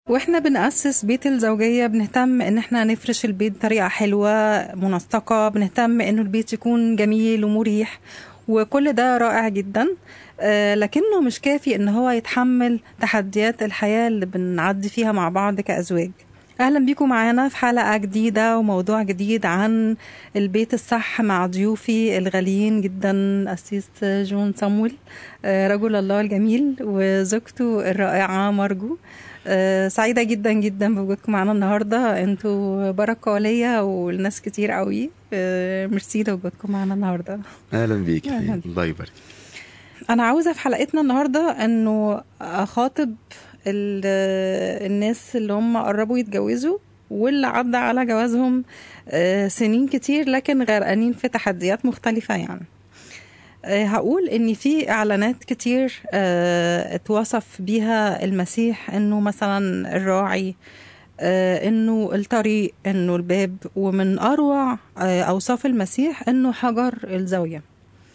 واحنا بنأسس بيت الزوجية بنهتم ان احنا نفرش البيت بطريقة حلوة منسقة بنهتم انه البيت يكون جميل ومريح وكل ده رائع جدا آه، لكنه مش كافي ان هو يتحمل تحديات الحياة اللي بنعدي فيها مع بعض كأزواج اهلا بيكم معانا في حلقة جديدة وموضوع جديد عن البيت الصح مع ضيوفي الغاليين جدا أسيس جون صامويل آه، رجل الله الجميل وزوجته الرائعة مرجو آه، سعيدة جدا جدا بوجودكم معانا النهاردة انتوا بركة ليا ولناس كتير قوي آه، ميرسي لوجودكم معانا النهاردة اهلا بيك يا أهلاً. حبيبي. الله يبارك انا عاوزة في حلقتنا النهاردة انه اخاطب ال- الناس اللي هم قربوا يتجوزوا واللي عدى على جوازهم آه، سنين كتير لكن غرقانين في تحديات مختلفة يعني آه، هقول ان في اعلانات كتير آه، اتوصف بيها المسيح انه مثلا الراعي آه، انه الطريق انه الباب ومن اروع آه، اوصاف المسيح انه حجر الزاويه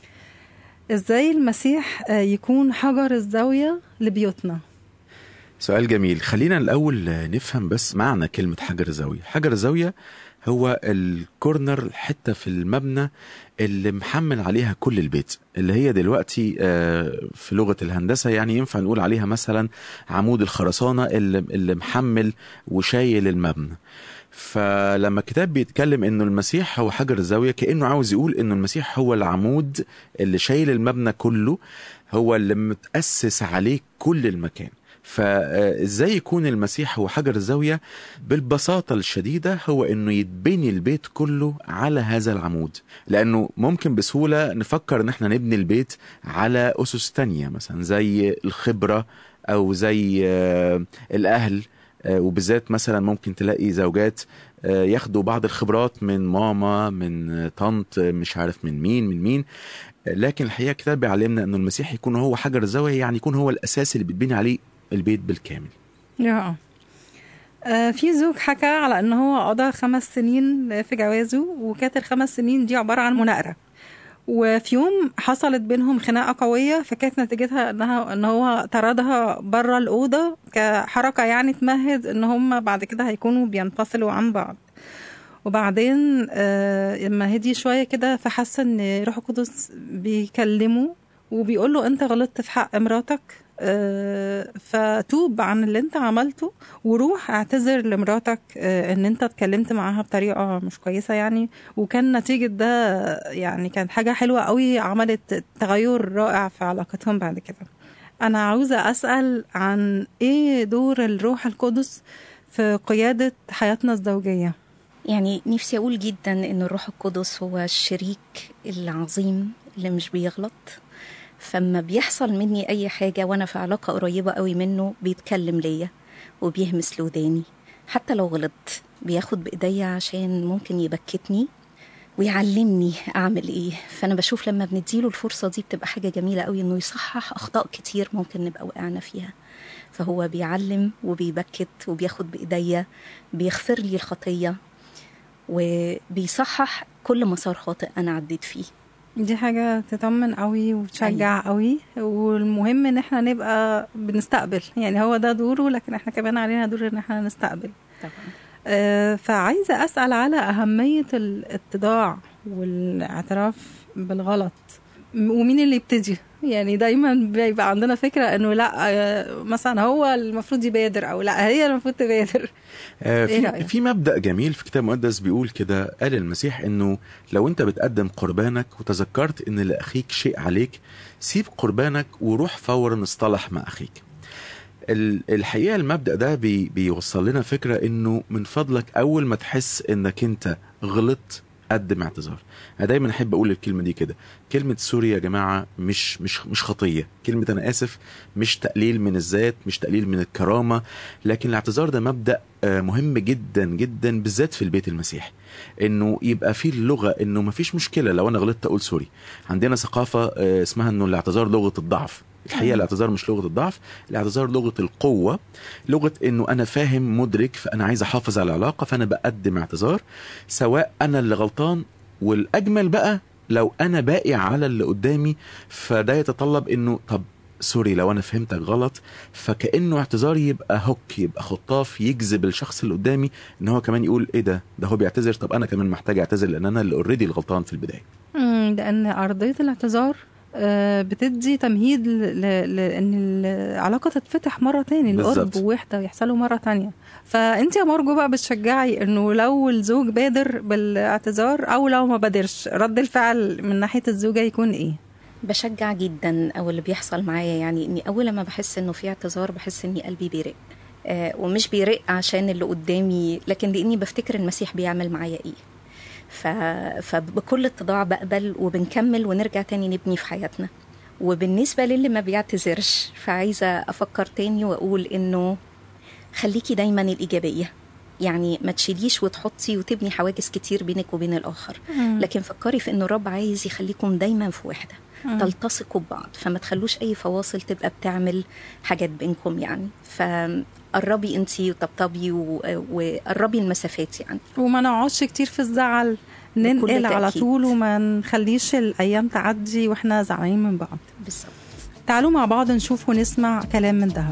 ازاي المسيح آه، يكون حجر الزاويه لبيوتنا سؤال جميل خلينا الاول آه، نفهم بس معنى كلمه حجر زاويه حجر الزاويه هو الكورنر الحته في المبنى اللي محمل عليها كل البيت اللي هي دلوقتي آه، في لغه الهندسه يعني ينفع نقول عليها مثلا عمود الخرسانه اللي اللي محمل وشايل المبنى فلما الكتاب بيتكلم انه المسيح هو حجر الزاويه كانه عاوز يقول انه المسيح هو العمود اللي شايل المبنى كله هو اللي متاسس عليه كل المكان فازاي يكون المسيح هو حجر الزاويه بالبساطه الشديده هو انه يتبني البيت كله على هذا العمود لانه ممكن بسهوله نفكر ان احنا نبني البيت على اسس تانية مثلا زي الخبره او زي آه، الاهل آه، وبالذات مثلا ممكن تلاقي زوجات آه، ياخدوا بعض الخبرات من ماما من آه، طنط آه، مش عارف من مين من مين آه، لكن الحقيقه الكتاب بيعلمنا انه المسيح يكون هو حجر الزاويه يعني يكون هو الاساس اللي بتبني عليه البيت بالكامل يا آه، في زوج حكى على ان هو قضى خمس سنين في جوازه وكانت الخمس سنين دي عباره عن مناقره وفي يوم حصلت بينهم خناقه قويه فكانت نتيجتها انها ان هو طردها بره الاوضه كحركه يعني تمهد ان هم بعد كده هيكونوا بينفصلوا عن بعض وبعدين آه، لما هدي شويه كده فحس ان روح القدس بيكلمه وبيقول له انت غلطت في حق مراتك آه، فتوب عن اللي انت عملته وروح اعتذر لمراتك آه، ان انت اتكلمت معاها بطريقه مش كويسه يعني وكان نتيجه ده يعني كانت حاجه حلوه قوي عملت تغير رائع في علاقتهم بعد كده انا عاوزه اسال عن ايه دور الروح القدس في قياده حياتنا الزوجيه يعني نفسي أقول جدا إن الروح القدس هو الشريك العظيم اللي مش بيغلط فما بيحصل مني أي حاجة وأنا في علاقة قريبة قوي منه بيتكلم ليا وبيهمس لوداني حتى لو غلطت بياخد بإيديا عشان ممكن يبكتني ويعلمني أعمل إيه فأنا بشوف لما بنديله الفرصة دي بتبقى حاجة جميلة قوي إنه يصحح أخطاء كتير ممكن نبقى وقعنا فيها فهو بيعلم وبيبكت وبياخد بإيديا بيغفر لي الخطية وبيصحح كل مسار خاطئ انا عديت فيه دي حاجة تطمن قوي وتشجع قوي والمهم ان احنا نبقى بنستقبل يعني هو ده دوره لكن احنا كمان علينا دور ان احنا نستقبل طبعا آه، فعايزة أسأل على أهمية الاتضاع والاعتراف بالغلط م- ومين اللي يبتدي يعني دايما بيبقى عندنا فكرة انه لا آه، مثلا هو المفروض يبادر او لا هي المفروض تبادر آه، إيه في رأيك؟ في مبدا جميل في كتاب مقدس بيقول كده قال المسيح انه لو انت بتقدم قربانك وتذكرت ان لاخيك شيء عليك سيب قربانك وروح فورا اصطلح مع اخيك ال- الحقيقه المبدا ده بي بيوصل لنا فكره انه من فضلك اول ما تحس انك انت غلطت قدم اعتذار انا دايما احب اقول الكلمه دي كده كلمه سوري يا جماعه مش مش مش خطيه كلمه انا اسف مش تقليل من الذات مش تقليل من الكرامه لكن الاعتذار ده مبدا آه، مهم جدا جدا بالذات في البيت المسيحي انه يبقى في اللغه انه مفيش مشكله لو انا غلطت اقول سوري عندنا ثقافه آه، اسمها انه الاعتذار لغه الضعف الحقيقه الاعتذار مش لغه الضعف الاعتذار لغه القوه لغه انه انا فاهم مدرك فانا عايز احافظ على العلاقه فانا بقدم اعتذار سواء انا اللي غلطان والاجمل بقى لو انا باقي على اللي قدامي فده يتطلب انه طب سوري لو انا فهمتك غلط فكانه اعتذار يبقى هوك يبقى خطاف يجذب الشخص اللي قدامي ان هو كمان يقول ايه ده ده هو بيعتذر طب انا كمان محتاج اعتذر لان انا اللي اوريدي الغلطان في البدايه مم، لان ارضيه الاعتذار آه، بتدي تمهيد ل- ل- لان العلاقه تتفتح مره تاني القرب بالظبط. ووحده يحصلوا مره تانية فانت يا مرجو بقى بتشجعي انه لو الزوج بادر بالاعتذار او لو ما بادرش رد الفعل من ناحيه الزوجه يكون ايه بشجع جدا او اللي بيحصل معايا يعني اني اول لما بحس انه في اعتذار بحس اني قلبي بيرق آه ومش بيرق عشان اللي قدامي لكن لاني بفتكر المسيح بيعمل معايا ايه ف... فبكل اتضاع بقبل وبنكمل ونرجع تاني نبني في حياتنا وبالنسبه للي ما بيعتذرش فعايزه افكر تاني واقول انه خليكي دايما الايجابيه يعني ما تشيليش وتحطي وتبني حواجز كتير بينك وبين الاخر لكن فكري في انه الرب عايز يخليكم دايما في وحده تلتصقوا ببعض فما تخلوش اي فواصل تبقى بتعمل حاجات بينكم يعني فقربي انتي وطبطبي و- وقربي المسافات يعني وما نقعدش كتير في الزعل ننقل على تأكيد. طول وما نخليش الايام تعدي واحنا زعلانين من بعض بالظبط تعالوا مع بعض نشوف ونسمع كلام من دهب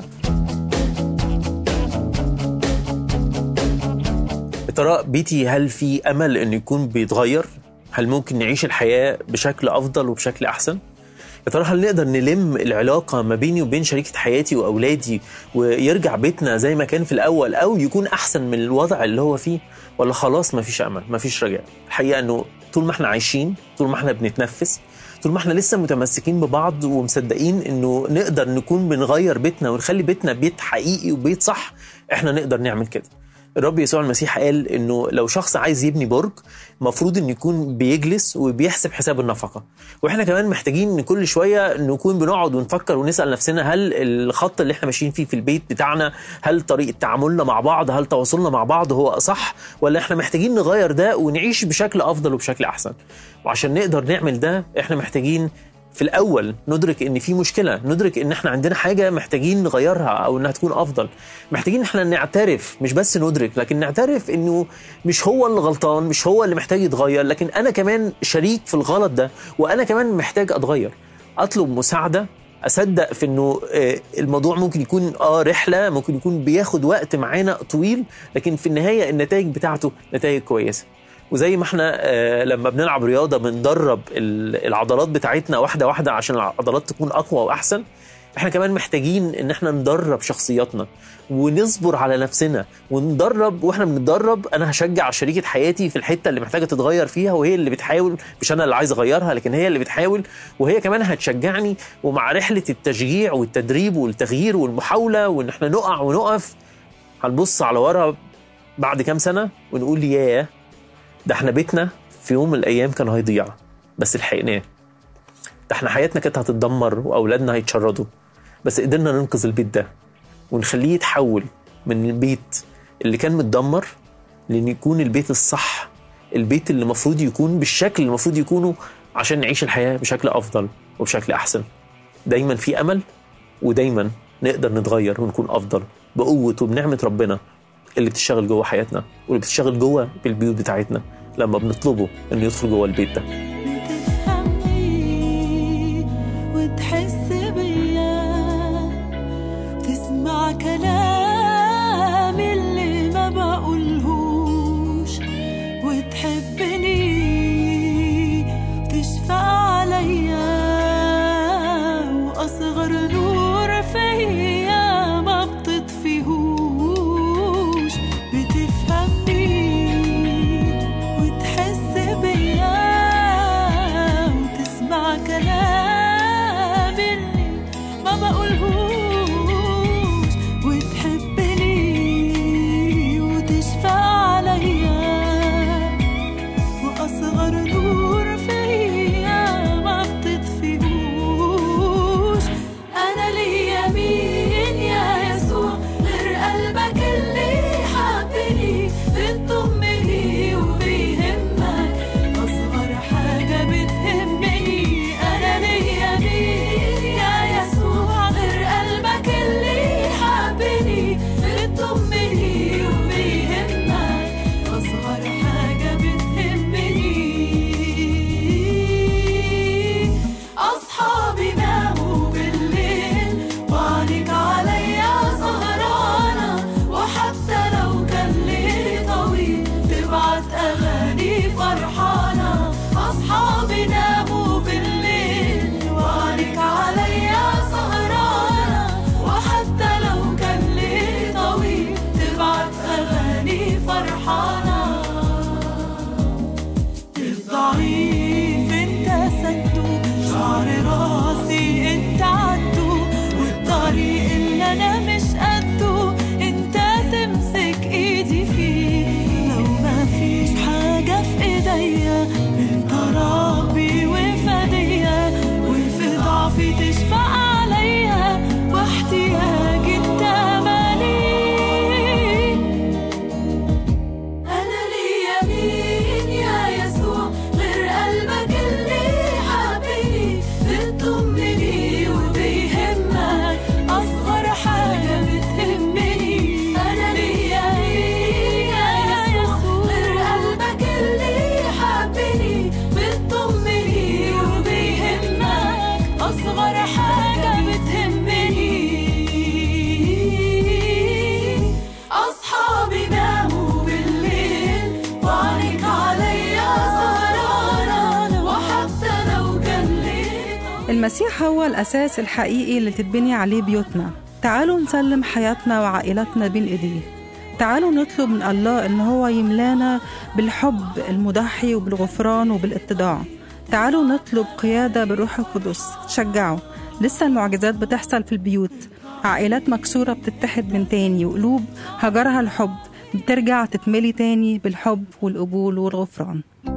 يا ترى بيتي هل في امل انه يكون بيتغير؟ هل ممكن نعيش الحياه بشكل افضل وبشكل احسن؟ يا ترى هل نقدر نلم العلاقه ما بيني وبين شريكه حياتي واولادي ويرجع بيتنا زي ما كان في الاول او يكون احسن من الوضع اللي هو فيه ولا خلاص ما فيش امل ما فيش رجاء الحقيقه انه طول ما احنا عايشين طول ما احنا بنتنفس طول ما احنا لسه متمسكين ببعض ومصدقين انه نقدر نكون بنغير بيتنا ونخلي بيتنا بيت حقيقي وبيت صح احنا نقدر نعمل كده الرب يسوع المسيح قال انه لو شخص عايز يبني برج المفروض انه يكون بيجلس وبيحسب حساب النفقه واحنا كمان محتاجين ان كل شويه نكون بنقعد ونفكر ونسال نفسنا هل الخط اللي احنا ماشيين فيه في البيت بتاعنا هل طريقه تعاملنا مع بعض هل تواصلنا مع بعض هو صح ولا احنا محتاجين نغير ده ونعيش بشكل افضل وبشكل احسن وعشان نقدر نعمل ده احنا محتاجين في الاول ندرك ان في مشكله ندرك ان احنا عندنا حاجه محتاجين نغيرها او انها تكون افضل محتاجين احنا نعترف مش بس ندرك لكن نعترف انه مش هو اللي غلطان مش هو اللي محتاج يتغير لكن انا كمان شريك في الغلط ده وانا كمان محتاج اتغير اطلب مساعده اصدق في انه آه، الموضوع ممكن يكون اه رحله ممكن يكون بياخد وقت معانا طويل لكن في النهايه النتائج بتاعته نتائج كويسه وزي ما احنا آه، لما بنلعب رياضه بندرب ال- العضلات بتاعتنا واحده واحده عشان العضلات تكون اقوى واحسن احنا كمان محتاجين ان احنا ندرب شخصياتنا ونصبر على نفسنا وندرب واحنا بنتدرب انا هشجع شريكه حياتي في الحته اللي محتاجه تتغير فيها وهي اللي بتحاول مش انا اللي عايز اغيرها لكن هي اللي بتحاول وهي كمان هتشجعني ومع رحله التشجيع والتدريب والتغيير والمحاوله وان احنا نقع ونقف هنبص على ورا بعد كام سنه ونقول ياه ده احنا بيتنا في يوم من الايام كان هيضيع بس لحقناه ده احنا حياتنا كانت هتتدمر واولادنا هيتشردوا بس قدرنا ننقذ البيت ده ونخليه يتحول من البيت اللي كان متدمر لان يكون البيت الصح البيت اللي المفروض يكون بالشكل اللي المفروض يكونه عشان نعيش الحياه بشكل افضل وبشكل احسن دايما في امل ودايما نقدر نتغير ونكون افضل بقوه وبنعمه ربنا اللي بتشتغل جوه حياتنا واللي بتشتغل جوه بالبيوت بتاعتنا لما بنطلبه انه يدخل جوه البيت ده تفهمني وتحس بيا وتسمع كلامي اللي ما بقولهوش وتحبني وتشفق عليا وأصغر نور فيا ما بتطفيهوش بتفهمني وتحس بيا المسيح هو الأساس الحقيقي اللي تتبني عليه بيوتنا تعالوا نسلم حياتنا وعائلتنا بين إيديه تعالوا نطلب من الله إن هو يملانا بالحب المضحي وبالغفران وبالاتضاع تعالوا نطلب قيادة بالروح القدس شجعوا لسه المعجزات بتحصل في البيوت عائلات مكسورة بتتحد من تاني وقلوب هجرها الحب بترجع تتملي تاني بالحب والقبول والغفران